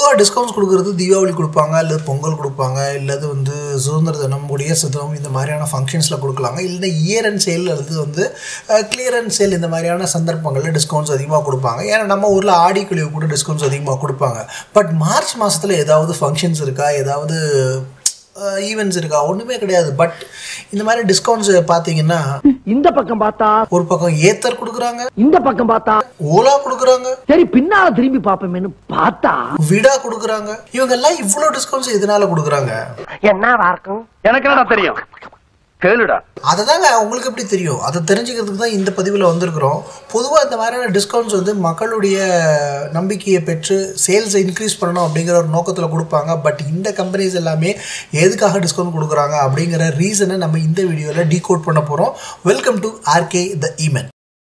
பொதுவாக டிஸ்கவுண்ட்ஸ் கொடுக்குறது தீபாவளி கொடுப்பாங்க இல்லை பொங்கல் கொடுப்பாங்க இல்லது வந்து சுதந்திர தினம் குடியரசு தினம் இந்த மாதிரியான ஃபங்க்ஷன்ஸில் கொடுக்கலாங்க இல்லைன்னா இயர் அண்ட் சேல் அல்லது வந்து கிளியரன்ஸ் சேல் இந்த மாதிரியான சந்தர்ப்பங்களில் டிஸ்கவுண்ட்ஸ் அதிகமாக கொடுப்பாங்க ஏன்னா நம்ம ஊரில் ஆடி கழிவு கூட டிஸ்கவுண்ட்ஸ் அதிகமாக கொடுப்பாங்க பட் மார்ச் மாதத்தில் ஏதாவது ஃபங்க்ஷன்ஸ் இருக்கா ஏதாவது ஈவெண்ட்ஸ் இருக்கா ஒன்றுமே கிடையாது பட் இந்த மாதிரி டிஸ்கவுண்ட்ஸ் பார்த்தீங்கன்னா இந்த பக்கம் பார்த்தா ஒரு பக்கம் ஏத்தர் கொடுக்குறாங்க இந்த பக்கம் பார்த்தா ஓலா கொடுக்குறாங்க சரி பின்னால திரும்பி பாப்போமேனு பார்த்தா விடா கொடுக்குறாங்க இவங்க எல்லாம் இவ்வளோ டிஸ்கவுண்ட்ஸ் எதனால கொடுக்குறாங்க என்னவா இருக்கும் எனக்கு என்னடா தெரியும் கேளுடா அதை தாங்க உங்களுக்கு எப்படி தெரியும் அதை தெரிஞ்சுக்கிறதுக்கு தான் இந்த பதிவில் வந்திருக்கிறோம் பொதுவாக இந்த மாதிரியான டிஸ்கவுண்ட்ஸ் வந்து மக்களுடைய நம்பிக்கையை பெற்று சேல்ஸை இன்க்ரீஸ் பண்ணணும் அப்படிங்கிற ஒரு நோக்கத்தில் கொடுப்பாங்க பட் இந்த கம்பெனிஸ் எல்லாமே எதுக்காக டிஸ்கவுண்ட் கொடுக்குறாங்க அப்படிங்கிற ரீசனை நம்ம இந்த வீடியோவில் டீகோட் பண்ண போகிறோம் வெல்கம் டு ஆர்கே த ஈமென்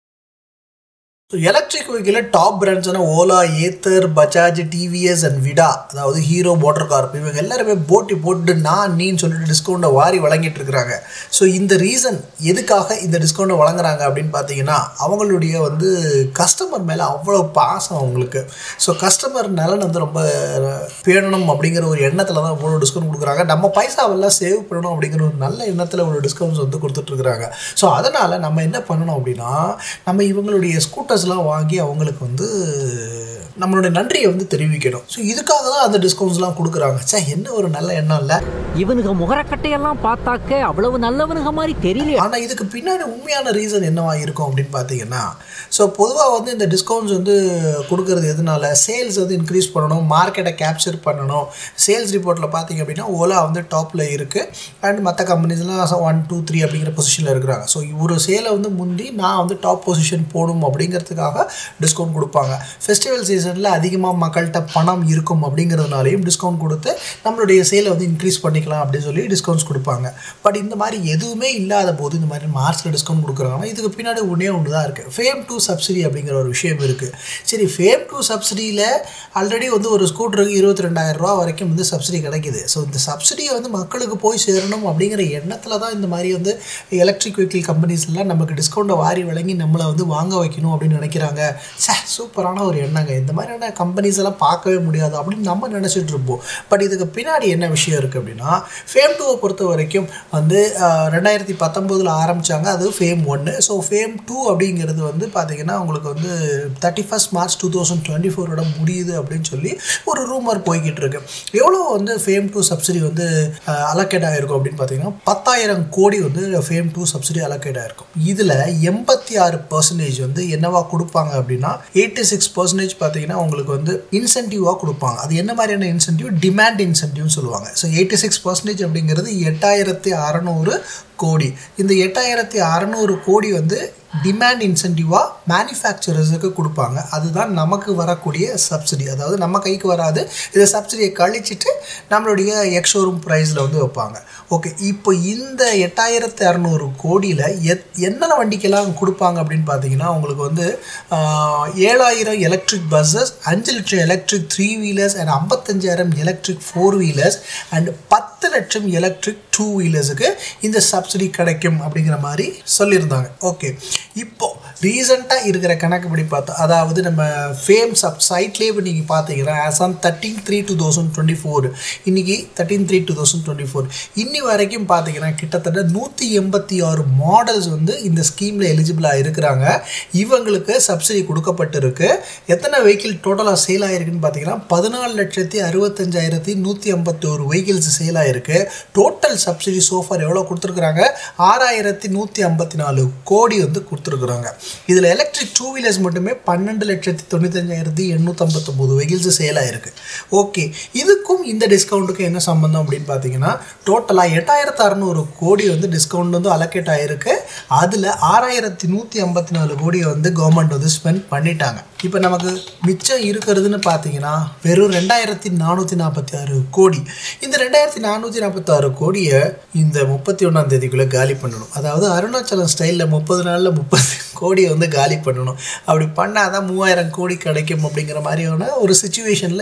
ஸோ எலக்ட்ரிக் வெஹிக்கிளில் டாப் பிராண்ட்ஸான ஓலா ஏத்தர் பஜாஜ் டிவிஎஸ் அண்ட் விடா அதாவது ஹீரோ மோட்டர் கார்ப் இவங்க எல்லாருமே போட்டி போட்டு நான் நீன்னு சொல்லிட்டு டிஸ்கவுண்ட்டை வாரி வழங்கிட்டு இருக்கிறாங்க ஸோ இந்த ரீசன் எதுக்காக இந்த டிஸ்கவுண்ட்டை வழங்குறாங்க அப்படின்னு பார்த்தீங்கன்னா அவங்களுடைய வந்து கஸ்டமர் மேலே அவ்வளோ பாசம் அவங்களுக்கு ஸோ கஸ்டமர் நலன் வந்து ரொம்ப பேணணும் அப்படிங்கிற ஒரு எண்ணத்தில் தான் இவ்வளோ டிஸ்கவுண்ட் கொடுக்குறாங்க நம்ம பைசாவெல்லாம் சேவ் பண்ணணும் அப்படிங்கிற ஒரு நல்ல எண்ணத்தில் ஒரு டிஸ்கவுண்ட்ஸ் வந்து கொடுத்துட்ருக்குறாங்க ஸோ அதனால் நம்ம என்ன பண்ணணும் அப்படின்னா நம்ம இவங்களுடைய ஸ்கூட்டர்ஸ்லாம் வாங்கி அவங்களுக்கு வந்து நம்மளுடைய நன்றியை வந்து தெரிவிக்கணும் ஸோ இதுக்காக தான் அந்த டிஸ்கவுண்ட்ஸ்லாம் கொடுக்குறாங்க சே என்ன ஒரு நல்ல எண்ணம் இல்லை இவனுங்க முகரக்கட்டையெல்லாம் பார்த்தாக்க அவ்வளவு நல்லவனுங்க மாதிரி தெரியல ஆனால் இதுக்கு பின்னாடி உண்மையான ரீசன் என்னவா இருக்கும் அப்படின்னு பார்த்தீங்கன்னா ஸோ பொதுவாக வந்து இந்த டிஸ்கவுண்ட்ஸ் வந்து கொடுக்கறது எதனால சேல்ஸ் வந்து இன்க்ரீஸ் பண்ணணும் மார்க்கெட்டை கேப்சர் பண்ணணும் சேல்ஸ் ரிப்போர்ட்டில் பார்த்தீங்க அப்படின்னா ஓலா வந்து டாப்பில் இருக்குது அண்ட் மற்ற கம்பெனிஸ்லாம் ஒன் டூ த்ரீ அப்படிங்கிற பொசிஷனில் இருக்கிறாங்க ஸோ ஒரு சேலை வந்து முந்தி நான் வந்து டாப் பொசிஷன் போகணும் அப்படிங்கிறதுக்காக டிஸ்கவுண்ட் கொடுப்பாங்க ஃபெஸ்டிவல் சீசனில் அதிகமாக மக்கள்கிட்ட பணம் இருக்கும் அப்படிங்கிறதுனாலையும் டிஸ்கவுண்ட் கொடுத்து நம்மளுடைய சேலை வந்து இன்க்ரீஸ் பண்ணிக்கலாம் அப்படின்னு சொல்லி டிஸ்கவுண்ட்ஸ் கொடுப்பாங்க பட் இந்த மாதிரி எதுவுமே இல்லாத போது இந்த மாதிரி மார்ச்சில் டிஸ்கவுண்ட் கொடுக்குறாங்கன்னா இதுக்கு பின்னாடி ஒன்றே ஒன்று தான் இருக்குது ஃபேம் டூ சப்சிடி அப்படிங்கிற ஒரு விஷயம் இருக்குது சரி ஃபேம் டூ சப்சிடியில் ஆல்ரெடி வந்து ஒரு ஸ்கூட்டருக்கு இருபத்தி ரெண்டாயிரம் ரூபா வரைக்கும் வந்து சப்சிடி கிடைக்குது ஸோ இந்த சப்சிடியை வந்து மக்களுக்கு போய் சேரணும் அப்படிங்கிற எண்ணத்தில் தான் இந்த மாதிரி வந்து எலக்ட்ரிக் வெஹிக்கிள் கம்பெனிஸ்லாம் நமக்கு டிஸ்கவுண்ட்டை வாரி வழங்கி நம்மளை வந்து வாங்க வைக்கணும் அப்படின்னு நினைக்கிறாங்க சே சூப்பரான ஒரு எண்ணங்க இந்த மாதிரியான கம்பெனிஸ் எல்லாம் பார்க்கவே முடியாது அப்படின்னு நம்ம நினச்சிட்டு இருப்போம் பட் இதுக்கு பின்னாடி என்ன விஷயம் இருக்குது அப்படின்னா ஃபேம் டூவை பொறுத்த வரைக்கும் வந்து ஆஹ், ரெண்டாயிரத்தி பத்தொம்போதில் ஆரம்பித்தாங்க அது ஃபேம் ஒன்று ஸோ ஃபேம் டூ அப்படிங்கிறது வந்து பார்த்திங்கன்னா உங்களுக்கு வந்து thirty first March two thousand twenty ஃபோரோட முடியுது அப்படின்னு சொல்லி ஒரு ரூமர் போய்கிட்டு இருக்கு எவ்வளோ வந்து ஃபேம் டூ சப்சிடி வந்து அலோகேட் ஆகிருக்கும் அப்படின்னு பார்த்தீங்கன்னா பத்தாயிரம் கோடி வந்து ஃபேம் டூ சப்சிடி அலோகேட் ஆகிருக்கும் இதில் எண்பத்தி ஆறு பர்சன்டேஜ் வந்து என்னவா கொடுப்பாங்க அப்படின்னா எயிட்டி சிக்ஸ் பர்சன்டேஜ் பார்த்தீங்கன்னா உங்களுக்கு வந்து இன்சென்டிவாக கொடுப்பாங்க அது என்ன மாதிரியான இன்சென்டிவ் டிமாண்ட் இன்சென்டிவ்னு சொல்லுவாங்க ஸோ எயிட்டி சிக்ஸ் பர்சன்டேஜ் அப்படிங்கிறது எட்டாயிரத்தி அறநூறு கோடி இந்த எட்டாயிரத்தி அறநூறு கோடி வந்து டிமாண்ட் இன்சென்டிவாக மேனுஃபேக்சரர்ஸுக்கு கொடுப்பாங்க அதுதான் நமக்கு வரக்கூடிய சப்சிடி அதாவது நம்ம கைக்கு வராது இதை சப்சிடியை கழிச்சிட்டு நம்மளுடைய எக்ஷோரூம் ப்ரைஸில் வந்து வைப்பாங்க ஓகே இப்போ இந்த எட்டாயிரத்து அறநூறு கோடியில் எத் என்னென்ன வண்டிக்கெல்லாம் கொடுப்பாங்க அப்படின்னு பார்த்தீங்கன்னா உங்களுக்கு வந்து ஆஹ், ஏழாயிரம் எலக்ட்ரிக் பஸ்ஸஸ் அஞ்சு லட்சம் எலக்ட்ரிக் த்ரீ வீலர்ஸ் அண்ட் ஐம்பத்தஞ்சாயிரம் எலக்ட்ரிக் ஃபோர் வீலர்ஸ் அண்ட் பத்து லட்சம் எலக்ட்ரிக் டூ வீலர்ஸுக்கு இந்த சப்சிடி கிடைக்கும் அப்படிங்கிற மாதிரி சொல்லியிருந்தாங்க ஓகே இப்போ ரீசெண்டாக இருக்கிற கணக்குப்படி பார்த்தா அதாவது நம்ம ஃபேம் சப் சைட்லேயே இப்போ நீங்கள் பார்த்தீங்கன்னா as on thirteen three two thousand twenty four இன்றைக்கி thirteen three two thousand twenty four இன்னி வரைக்கும் பார்த்தீங்கன்னா கிட்டத்தட்ட நூற்றி எண்பத்தி ஆறு மாடல்ஸ் வந்து இந்த ஸ்கீமில் எலிஜிபிளாக இருக்கிறாங்க இவங்களுக்கு சப்சிடி கொடுக்கப்பட்டிருக்கு எத்தனை வெஹிக்கிள் டோட்டலாக சேல் ஆகிருக்குன்னு பார்த்தீங்கன்னா பதினாலு லட்சத்தி அறுபத்தஞ்சாயிரத்தி நூற்றி ஐம்பத்தி ஒரு வெஹிக்கிள்ஸ் சேல் ஆகிருக்கு டோட்டல் சப்சிடி சோஃபார் எவ்வளோ கொடுத்துருக்குறாங்க ஆறாயிரத்தி நூற்றி ஐம்பத்தி நாலு கோடி வந்து கொடுத்துருக்குறாங்க இதில் எலக்ட்ரிக் டூ வீலர்ஸ் மட்டுமே பன்னெண்டு லட்சத்தி தொண்ணூத்தஞ்சாயிரத்தி எண்ணூற்றம்பத்தொம்போது வெஹிக்கிள்ஸ் சேல் ஆகிருக்கு ஓகே இதுக்கும் இந்த டிஸ்கவுண்ட்டுக்கும் என்ன சம்மந்தம் அப்படின்னு பார்த்தீங்கன்னா டோட்டலாக எட்டாயிரத்து அறநூறு கோடி வந்து டிஸ்கவுண்ட் வந்து அலோகேட் ஆகிருக்கு அதில் ஆறாயிரத்தி நூற்றி ஐம்பத்தி நாலு கோடியை வந்து கவர்மெண்ட் வந்து ஸ்பெண்ட் பண்ணிட்டாங்க இப்போ நமக்கு மிச்சம் இருக்கிறதுன்னு பார்த்தீங்கன்னா வெறும் ரெண்டாயிரத்தி நானூற்றி நாற்பத்தி ஆறு கோடி இந்த ரெண்டாயிரத்தி நானூற்றி நாற்பத்தாறு கோடியை இந்த முப்பத்தி ஒன்றாம் தேதிக்குள்ளே காலி பண்ணணும் அதாவது அருணாச்சலம் ஸ்டைலில் முப்பது நாளில் முப்பது கோடியை வந்து காலி பண்ணணும் அப்படி பண்ணால் தான் மூவாயிரம் கோடி கிடைக்கும் அப்படிங்கிற மாதிரியான ஒரு சுச்சுவேஷனில் இப்போ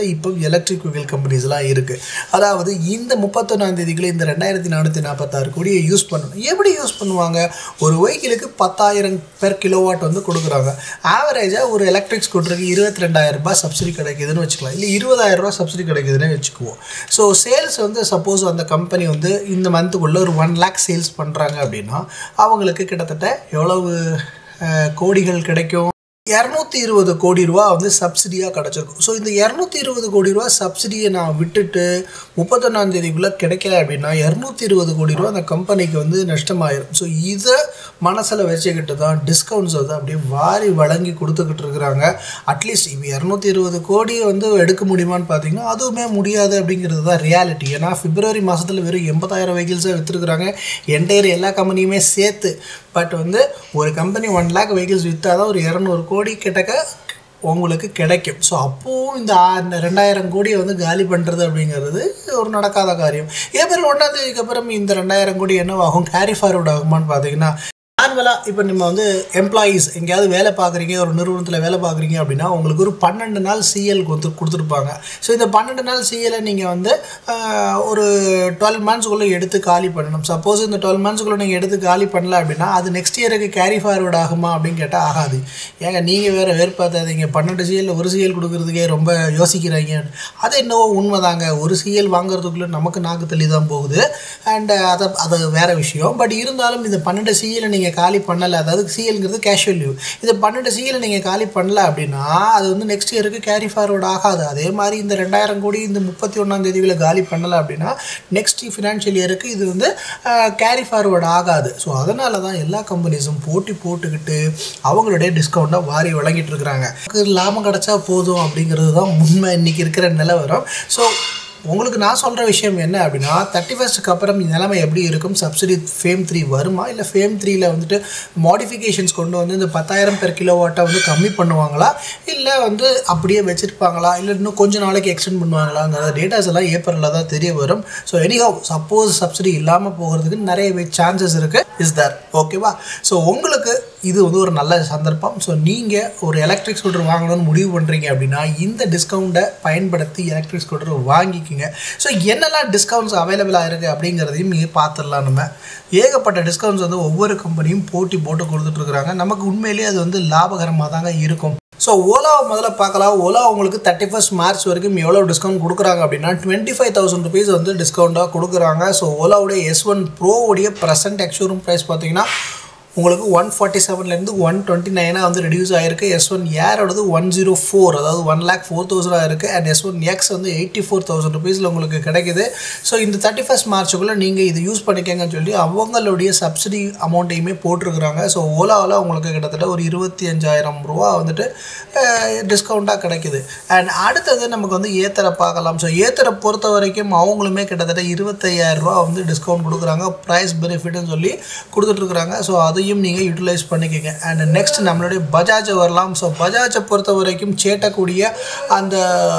எலக்ட்ரிக் வெஹிக்கல் கம்பெனிஸ்லாம் இருக்குது அதாவது இந்த முப்பத்தொன்னாம் தேதிக்குள்ள இந்த ரெண்டாயிரத்தி நானூற்றி நாற்பத்தாறு கோடியை யூஸ் பண்ணணும் எப்படி யூஸ் பண்ணுவாங்க ஒரு வெஹிக்கிளுக்கு பத்தாயிரம் பெர் கிலோவாட் வந்து கொடுக்குறாங்க ஆவரேஜாக ஒரு எலக்ட்ரிக் ஸ்கூட்டருக்கு இருபத்தி ரெண்டாயிரம் ரூபாய் சப்சிடி கிடைக்குதுன்னு வச்சுக்கலாம் இல்லை இருபதாயிரம் ரூபாய் சப்சிடி கிடைக்குதுன்னு வச்சுக்குவோம் ஸோ சேல்ஸ் வந்து சப்போஸ் அந்த கம்பெனி வந்து இந்த மந்த்துக்குள்ளே ஒரு ஒன் லேக் சேல்ஸ் பண்ணுறாங்க அப்படின்னா அவங்களுக்கு கிட்டத்தட்ட எவ்வளவு அஹ், கோடிகள் கிடைக்கும் இரநூத்தி இருபது கோடி ரூபா வந்து சப்சிடியாக கிடச்சிருக்கும் ஸோ இந்த இரநூத்தி இருபது கோடி ரூபா சப்சிடியை நான் விட்டுட்டு முப்பத்தொன்னாம் தேதிக்குள்ளே கிடைக்கல அப்படின்னா இரநூத்தி இருபது கோடி ரூபா அந்த கம்பெனிக்கு வந்து நஷ்டமாயிரும் ஸோ இதை மனசில் வச்சுக்கிட்டு தான் டிஸ்கவுண்ட்ஸ் வந்து அப்படியே வாரி வழங்கி கொடுத்துக்கிட்டு இருக்கிறாங்க அட்லீஸ்ட் இப்போ இரநூத்தி இருபது கோடியை வந்து எடுக்க முடியுமான்னு பார்த்தீங்கன்னா அதுவுமே முடியாது அப்படிங்கிறது தான் ரியாலிட்டி ஏன்னா பிப்ரவரி மாதத்தில் வெறும் எண்பதாயிரம் வெஹிக்கிள்ஸாக விற்றுருக்குறாங்க என்டையர் எல்லா கம்பெனியுமே சேர்த்து பட் வந்து ஒரு கம்பெனி ஒன் லேக் வெஹிக்கிள்ஸ் விற்றா தான் ஒரு இரநூறு கோடி கிட்டக்க உங்களுக்கு கிடைக்கும் ஸோ அப்போவும் இந்த ஆ- இந்த ரெண்டாயிரம் கோடியை வந்து காலி பண்ணுறது அப்படிங்கிறது ஒரு நடக்காத காரியம் ஏப்ரல் ஒன்றாம் தேதிக்கு அப்புறம் இந்த ரெண்டாயிரம் கோடி என்னவாகும் கேரி ஃபார்வர்ட் ஆகுமான்னு பார்த்தீங்கன்னா நார்மலாக இப்போ நம்ம வந்து எம்ப்ளாயீஸ் எங்கேயாவது வேலை பார்க்குறீங்க ஒரு நிறுவனத்தில் வேலை பார்க்குறீங்க அப்படின்னா உங்களுக்கு ஒரு பன்னெண்டு நாள் சிஎல் கொடுத்து கொடுத்துருப்பாங்க ஸோ இந்த பன்னெண்டு நாள் சிஎலை நீங்கள் வந்து ஆஹ், ஒரு டுவெல் மந்த்ஸ்க்குள்ளே எடுத்து காலி பண்ணணும் சப்போஸ் இந்த டுவெல் மந்த்ஸ்க்குள்ளே நீங்கள் எடுத்து காலி பண்ணல அப்படின்னா அது நெக்ஸ்ட் இயருக்கு கேரி ஃபார்வர்ட் ஆகுமா அப்படின்னு கேட்டால் ஆகாது ஏங்க நீங்கள் வேறு வேறுபார்த்தாதீங்க பன்னெண்டு சிஎல் ஒரு சிஎல் கொடுக்குறதுக்கே ரொம்ப யோசிக்கிறாங்க அது என்னவோ உண்மைதாங்க ஒரு சிஎல் வாங்குறதுக்குள்ளே நமக்கு நாக்கு தள்ளி தான் போகுது அண்ட் அதை அது வேறு விஷயம் பட் இருந்தாலும் இந்த பன்னெண்டு சிஎலை நீங்கள் காலி பண்ணலை அதாவது சிஎல்ங்கிறது கேஷுவல் லீவ் இந்த பன்னெண்டு சிஎலை நீங்கள் காலி பண்ணல அப்படின்னா அது வந்து நெக்ஸ்ட் இயருக்கு கேரி ஃபார்வர்ட் ஆகாது அதே மாதிரி இந்த ரெண்டாயிரம் கோடி இந்த முப்பத்தி ஒன்றாம் தேதியில் காலி பண்ணலை அப்படின்னா நெக்ஸ்ட் ஃபினான்ஷியல் இயருக்கு இது வந்து கேரி ஃபார்வர்ட் ஆகாது ஸோ அதனால தான் எல்லா கம்பெனிஸும் போட்டி போட்டுக்கிட்டு அவங்களுடைய டிஸ்கவுண்ட்டை வாரி வழங்கிட்டு இருக்கிறாங்க நமக்கு லாபம் கிடைச்சா போதும் அப்படிங்கிறது தான் உண்மை இன்னைக்கு இருக்கிற நிலவரம் ஸோ உங்களுக்கு நான் சொல்கிற விஷயம் என்ன அப்படின்னா தேர்ட்டி ஃபஸ்ட்டுக்கு அப்புறம் நிலைமை எப்படி இருக்கும் சப்சிடி ஃபேம் த்ரீ வருமா இல்லை ஃபேம் த்ரீல வந்துட்டு மாடிஃபிகேஷன்ஸ் கொண்டு வந்து இந்த பத்தாயிரம் பெர் கிலோ வாட்டை வந்து கம்மி பண்ணுவாங்களா இல்லை வந்து அப்படியே வச்சுருப்பாங்களா இல்லை இன்னும் கொஞ்ச நாளைக்கு எக்ஸ்டெண்ட் பண்ணுவாங்களாங்கிற டேட்டாஸ் எல்லாம் ஏப்ரலில் தான் தெரிய வரும் ஸோ எனிஹவ் சப்போஸ் சப்சிடி இல்லாமல் போகிறதுக்கு நிறையவே சான்சஸ் இருக்குது இஸ் தர் ஓகேவா ஸோ உங்களுக்கு இது வந்து ஒரு நல்ல சந்தர்ப்பம் ஸோ நீங்கள் ஒரு எலக்ட்ரிக் ஸ்கூட்டர் வாங்கணும்னு முடிவு பண்ணுறீங்க அப்படின்னா இந்த டிஸ்கவுண்ட்டை பயன்படுத்தி எலக்ட்ரிக் ஸ்கூட்டர் வாங்கிக்கோங்க ஸோ என்னெல்லாம் டிஸ்கவுண்ட்ஸ் அவைலபிளாக இருக்குது அப்படிங்கிறதையும் நீங்கள் பார்த்துடலாம் நம்ம ஏகப்பட்ட டிஸ்கவுண்ட்ஸ் வந்து ஒவ்வொரு கம்பெனியும் போட்டி போட்டு கொடுத்துட்ருக்குறாங்க நமக்கு உண்மையிலேயே அது வந்து லாபகரமாக தாங்க இருக்கும் ஸோ ஓலாவை முதல்ல பார்க்கலாம் ஓலா உங்களுக்கு தேர்ட்டி ஃபஸ்ட் மார்ச் வரைக்கும் எவ்வளோ டிஸ்கவுண்ட் கொடுக்குறாங்க அப்படின்னா டுவெண்ட்டி ஃபைவ் தௌசண்ட் ருபீஸ் வந்து டிஸ்கவுண்ட்டாக கொடுக்குறாங்க ஸோ ஓலாவுடைய எஸ் ஒன் ப்ரோவுடைய ப்ரெசன்ட் எக்ஷோரூம் ப்ரைஸ் பார்த்தீங்கன்னா உங்களுக்கு ஒன் ஃபார்ட்டி செவன்லேருந்து ஒன் டுவெண்ட்டி நைனாக வந்து ரெடியூஸ் ஆகிருக்கு எஸ் ஒன் ஏரோடது ஒன் ஜீரோ ஃபோர் அதாவது ஒன் லேக் ஃபோர் தௌசண்டாக இருக்குது அண்ட் எஸ் ஒன் எக்ஸ் வந்து எயிட்டி ஃபோர் தௌசண்ட் ருபீஸில் உங்களுக்கு கிடைக்குது ஸோ இந்த தேர்ட்டி ஃபஸ்ட் மார்ச்சுக்குள்ளே நீங்கள் இது யூஸ் பண்ணிக்கங்கன்னு சொல்லி அவங்களுடைய சப்சிடி அமௌண்ட்டையுமே போட்டிருக்கிறாங்க ஸோ ஓலாவில் உங்களுக்கு கிட்டத்தட்ட ஒரு இருபத்தி அஞ்சாயிரம் ரூபா வந்துட்டு டிஸ்கவுண்ட்டாக கிடைக்குது அண்ட் அடுத்தது நமக்கு வந்து ஏத்தரை பார்க்கலாம் ஸோ ஏத்தரை பொறுத்த வரைக்கும் அவங்களுமே கிட்டத்தட்ட இருபத்தையாயிரம் ரூபா வந்து டிஸ்கவுண்ட் கொடுக்குறாங்க ப்ரைஸ் பெனிஃபிட்னு சொல்லி கொடுத்துட்ருக்குறாங்க ஸோ அதையும் நீங்கள் யூட்டிலைஸ் பண்ணிக்கோங்க அண்ட் நெக்ஸ்ட் நம்மளுடைய பஜாஜை வரலாம் ஸோ பஜாஜை பொறுத்த வரைக்கும் சேட்டக்கூடிய அந்த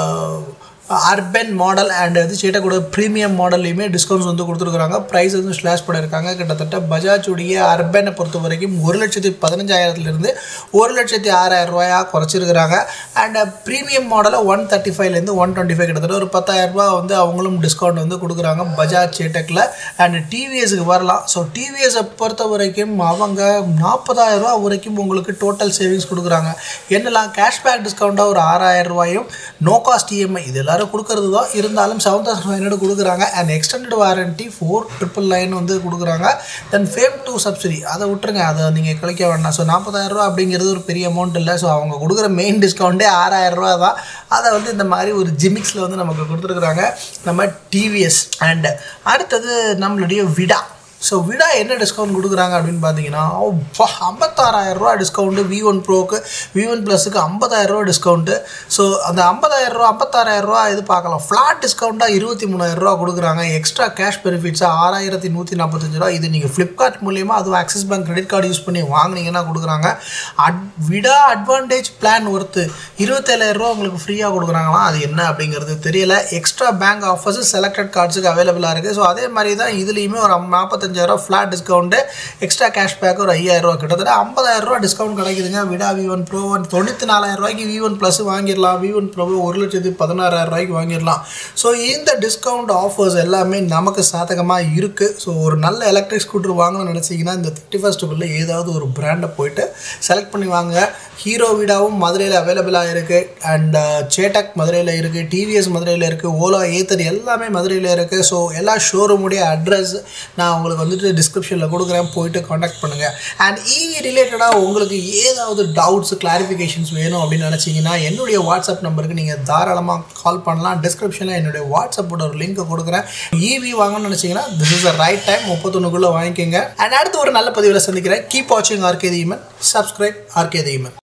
அர்பன் மாடல் அண்ட் வந்து சேட்டக்கூட ப்ரீமியம் மாடல்லையுமே டிஸ்கவுண்ட்ஸ் வந்து கொடுத்துருக்குறாங்க ப்ரைஸ் வந்து ஸ்லாஷ் பண்ணியிருக்காங்க கிட்டத்தட்ட பஜாஜுடைய அர்பனை பொறுத்த வரைக்கும் ஒரு லட்சத்தி பதினஞ்சாயிரத்துலேருந்து ஒரு லட்சத்தி ஆறாயிரம் ரூபாயாக குறைச்சிருக்கிறாங்க அண்ட் ப்ரீமியம் மாடலை ஒன் தேர்ட்டி ஃபைவ்லேருந்து ஒன் டுவெண்ட்டி ஃபைவ் கிட்டத்தட்ட ஒரு பத்தாயிரம் ரூபாய் வந்து அவங்களும் டிஸ்கவுண்ட் வந்து கொடுக்குறாங்க பஜாஜ் சேட்டக்கில் அண்ட் டிவிஎஸ்க்கு வரலாம் ஸோ டிவிஎஸை பொறுத்த வரைக்கும் அவங்க நாற்பதாயிரம் ரூபா வரைக்கும் உங்களுக்கு டோட்டல் சேவிங்ஸ் கொடுக்குறாங்க என்னெல்லாம் கேஷ்பேக் டிஸ்கவுண்ட்டாக ஒரு ஆறாயிரம் ரூபாயும் நோ காஸ்ட் இஎம்ஐ இது எல்லாரும் கொடுக்கறது தான் இருந்தாலும் செவன் தௌசண்ட் ஃபைவ் ஹண்ட்ரட் கொடுக்குறாங்க and extended warranty four triple line வந்து கொடுக்குறாங்க தென் ஃபேம் டூ சப்சிடி அதை விட்டுருங்க அதை நீங்கள் கழிக்க வேண்டாம் ஸோ நாற்பதாயிரம் ரூபா அப்படிங்கிறது ஒரு பெரிய அமௌண்ட் இல்லை ஸோ அவங்க கொடுக்குற மெயின் டிஸ்கவுண்ட்டே ஆறாயிரம் ரூபா தான் அதை வந்து இந்த மாதிரி ஒரு ஜிமிக்ஸில் வந்து நமக்கு கொடுத்துருக்குறாங்க நம்ம டிவிஎஸ் அண்ட் அடுத்தது நம்மளுடைய விடா ஸோ விடா என்ன டிஸ்கவுண்ட் கொடுக்குறாங்க அப்படின்னு பார்த்தீங்கன்னா ஐம்பத்தாறாயிரம் ரூபா டிஸ்கவுண்ட்டு வி ஒன் ப்ரோக்கு வி ஒன் ப்ளஸுக்கு ஐம்பதாயிரம் ரூபா டிஸ்கவுண்ட்டு ஸோ அந்த ஐம்பதாயிரம் ரூபா ஐம்பத்தாறாயிரம் ரூபா இது பார்க்கலாம் ஃப்ளாட் டிஸ்கவுண்ட்டாக இருபத்தி மூணாயிரம் ரூபா கொடுக்குறாங்க எக்ஸ்ட்ரா கேஷ் பெனிஃபிட்ஸாக ஆறாயிரத்தி நூற்றி நாற்பத்தஞ்சு ரூபா இது நீங்கள் ஃப்ளிப்கார்ட் மூலியமாக அதுவும் Axis bank credit card use பண்ணி வாங்குனீங்கன்னா கொடுக்குறாங்க அட் விடா அட்வான்டேஜ் பிளான் ஒர்த்து இருபத்தேழாயிரம் ரூபா உங்களுக்கு ஃப்ரீயாக கொடுக்குறாங்களாம் அது என்ன அப்படிங்கிறது தெரியல எக்ஸ்ட்ரா பேங்க் ஆஃபர்ஸ் செலக்டட் கார்ட்ஸுக்கு அவைலபிளாக இருக்குது ஸோ அதே மாதிரி தான் இதுலேயுமே ஒரு நாற்பத்தஞ்சு இருபத்தஞ்சாயிரம் ஃப்ளாட் டிஸ்கவுண்ட்டு எக்ஸ்ட்ரா கேஷ்பேக் ஒரு ஐயாயிரரூவா கிட்டத்தட்ட ஐம்பதாயிரரூவா டிஸ்கவுண்ட் கிடைக்குதுங்க விடா வி ஒன் ப்ரோ ஒன் தொண்ணூற்றி நாலாயிரம் ரூபாய்க்கு வி ஒன் ப்ளஸ் வாங்கிடலாம் வி ஒன் ப்ரோ ஒரு லட்சத்து பதினாறாயிரம் ரூபாய்க்கு வாங்கிடலாம் ஸோ இந்த டிஸ்கவுண்ட் ஆஃபர்ஸ் எல்லாமே நமக்கு சாதகமாக இருக்குது ஸோ ஒரு நல்ல எலக்ட்ரிக் ஸ்கூட்டர் வாங்கணும்னு நினச்சிங்கன்னா இந்த தேர்ட்டி ஃபஸ்ட்டுக்குள்ளே ஏதாவது ஒரு பிராண்டை போயிட்டு செலக்ட் பண்ணி வாங்க ஹீரோ வீடாவும் மதுரையில் அவைலபிளாக இருக்குது அண்ட் சேட்டக் மதுரையில் இருக்குது டிவிஎஸ் மதுரையில் இருக்குது ஓலா ஏத்தர் எல்லாமே மதுரையில் இருக்குது ஸோ எல்லா ஷோரூமுடைய அட்ரஸ் நான் உங்களுக்கு வந்துட்டு டிஸ்கிரிப்ஷனில் கொடுக்குறேன் போயிட்டு காண்டாக்ட் பண்ணுங்கள் அண்ட் இவி ரிலேட்டடாக உங்களுக்கு ஏதாவது டவுட்ஸ் கிளாரிஃபிகேஷன்ஸ் வேணும் அப்படின்னு நினச்சிங்கன்னா என்னுடைய வாட்ஸ்அப் நம்பருக்கு நீங்கள் தாராளமாக கால் பண்ணலாம் டிஸ்கிரிப்ஷனில் என்னுடைய வாட்ஸ்அப்போட ஒரு லிங்க் கொடுக்குறேன் இவி வாங்கணும்னு நினச்சிங்கன்னா this is the right time முப்பத்தொன்னுக்குள்ளே வாங்கிக்கோங்க அண்ட் அடுத்து ஒரு நல்ல பதிவில் சந்திக்கிறேன் கீப் வாட்சிங் ஆர்கே தீமன் சப்ஸ்கிரைப் ஆர்கே தீமன்